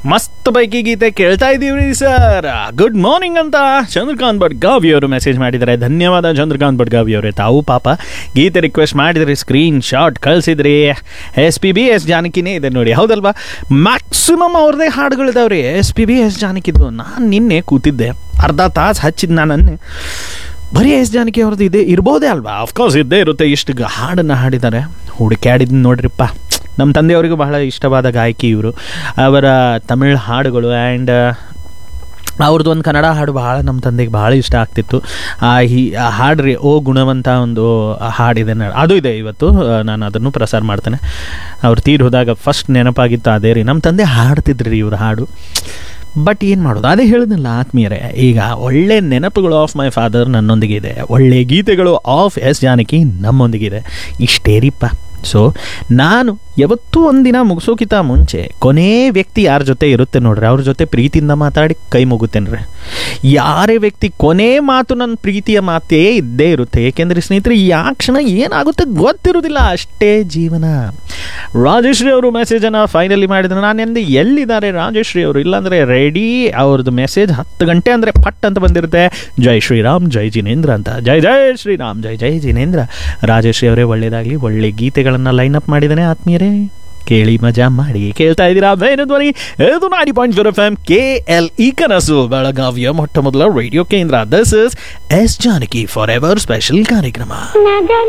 ಮಸ್ತ್ ಬೈಕಿ ಗೀತೆ ಕೇಳ್ತಾ ಇದ್ದೀವಿ ಸರ್ ಗುಡ್ ಮಾರ್ನಿಂಗ್ ಅಂತ ಚಂದ್ರಕಾಂತ್ ಬಡ್ಗಾವಿ ಅವರು ಮೆಸೇಜ್ ಮಾಡಿದ್ದಾರೆ ಧನ್ಯವಾದ ಚಂದ್ರಕಾಂತ್ ಬಡ್ಗಾವಿ ಅವರೇ ತಾವು ಪಾಪ ಗೀತೆ ರಿಕ್ವೆಸ್ಟ್ ಮಾಡಿದ್ರಿ ಸ್ಕ್ರೀನ್ ಶಾಟ್ ಕಳಿಸಿದ್ರಿ ಎಸ್ ಪಿ ಬಿ ಎಸ್ ಜಾನಕಿನೇ ಇದೆ ನೋಡಿ ಹೌದಲ್ವಾ ಮ್ಯಾಕ್ಸಿಮಮ್ ಅವ್ರದ್ದೇ ಹಾಡುಗಳಿದಾವ್ರಿ ಎಸ್ ಪಿ ಬಿ ಎಸ್ ಜಾನಕಿದ್ದು ನಾನು ನಿನ್ನೆ ಕೂತಿದ್ದೆ ಅರ್ಧ ತಾಸು ಹಚ್ಚಿದ್ದು ನಾನನ್ನೇ ಬರೀ ಎಸ್ ಜಾನಕಿ ಅವ್ರದ್ದು ಇದೆ ಇರ್ಬೋದೇ ಅಲ್ವಾ ಅಫ್ಕೋರ್ಸ್ ಇದ್ದೇ ಇರುತ್ತೆ ಇಷ್ಟು ಗ- ಹಾಡನ್ನು ಹಾಡಿದ್ದಾರೆ ಹುಡುಕ್ಯಾಡಿದ್ ನೋಡ್ರಿಪ್ಪ ನಮ್ಮ ತಂದೆಯವರಿಗೂ ಬಹಳ ಇಷ್ಟವಾದ ಗಾಯಕಿ ಇವರು ಅವರ ತಮಿಳ್ ಹಾಡುಗಳು ಆ್ಯಂಡ್ ಅವ್ರದ್ದು ಒಂದು ಕನ್ನಡ ಹಾಡು ಭಾಳ ನಮ್ಮ ತಂದೆಗೆ ಭಾಳ ಇಷ್ಟ ಆಗ್ತಿತ್ತು ಆ ಹಿ ಆ ಹಾಡ್ರಿ ಓ ಗುಣವಂತ ಒಂದು ಹಾಡಿದೆ ನ- ಅದು ಇದೆ ಇವತ್ತು ಆ, ನಾನು ಅದನ್ನು ಪ್ರಸಾರ ಮಾಡ್ತೇನೆ ಅವ್ರು ತೀರ್ ಹೋದಾಗ ಫಸ್ಟ್ ನೆನಪಾಗಿತ್ತು ಅದೇ ರೀ ನಮ್ಮ ತಂದೆ ಹಾಡ್ತಿದ್ರಿ ರೀ ಇವ್ರ ಹಾಡು ಬಟ್ ಏನು ಮಾಡೋದು ಅದೇ ಹೇಳಿದ್ನಲ್ಲ ಆತ್ಮೀಯರೇ ಈಗ ಒಳ್ಳೆ ನೆನಪುಗಳು ಆಫ್ ಮೈ ಫಾದರ್ ನನ್ನೊಂದಿಗೆ ಇದೆ ಒಳ್ಳೆ ಗೀತೆಗಳು ಆಫ್ ಎಸ್ ಜಾನಕಿ ನಮ್ಮೊಂದಿಗಿದೆ ಇಷ್ಟೇ ರೀಪ್ಪ ಸೊ ನಾನು ಯಾವತ್ತೂ ಒಂದಿನ ಮುಗಿಸೋಕ್ಕಿಂತ ಮುಂಚೆ ಕೊನೇ ವ್ಯಕ್ತಿ ಯಾರ ಜೊತೆ ಇರುತ್ತೆ ನೋಡ್ರಿ ಅವ್ರ ಜೊತೆ ಪ್ರೀತಿಯಿಂದ ಮಾತಾಡಿ ಕೈ ಮುಗುತ್ತೇನೆ ರೀ ಯಾರೇ ವ್ಯಕ್ತಿ ಕೊನೆ ಮಾತು ನನ್ನ ಪ್ರೀತಿಯ ಮಾತೇ ಇದ್ದೇ ಇರುತ್ತೆ ಏಕೆಂದರೆ ಸ್ನೇಹಿತರೆ ಈ ಆ ಕ್ಷಣ ಏನಾಗುತ್ತೆ ಗೊತ್ತಿರೋದಿಲ್ಲ ಅಷ್ಟೇ ಜೀವನ ರಾಜಶ್ರೀ ಅವರು ಮೆಸೇಜನ್ನು ಫೈನಲಿ ಮಾಡಿದ್ರು ನಾನು ಎಂದೆ ಎಲ್ಲಿದ್ದಾರೆ ರಾಜಶ್ರೀ ಅವರು ಇಲ್ಲಾಂದರೆ ರೆಡಿ ಅವ್ರದ್ದು ಮೆಸೇಜ್ ಹತ್ತು ಗಂಟೆ ಅಂದರೆ ಪಟ್ ಅಂತ ಬಂದಿರುತ್ತೆ ಜೈ ಶ್ರೀರಾಮ್ ಜೈ ಜಿನೇಂದ್ರ ಅಂತ ಜೈ ಜೈ ಶ್ರೀರಾಮ್ ಜೈ ಜೈ ಜಿನೇಂದ್ರ ರಾಜಶ್ರೀ ಅವರೇ ಒಳ್ಳೇದಾಗಲಿ ಒಳ್ಳೆ ಗೀತೆಗಳನ್ನು ಲೈನ್ ಅಪ್ ಮಾಡಿದ್ದಾನೆ ಆತ್ಮೀಯರೇ ಕೇಳಿ ಮಜಾ ಮಾಡಿ ಕೇಳ್ತಾ ಇದ್ದೀರಾ ಬೇರೆ ಧ್ವನಿ ಇದು ninety point four F M K L ಈ ಕನಸು ಬೆಳಗಾವಿಯ ಮೊಟ್ಟ ಮೊದಲ ರೇಡಿಯೋ ಕೇಂದ್ರ this is S Janaki forever special ಕಾರ್ಯಕ್ರಮ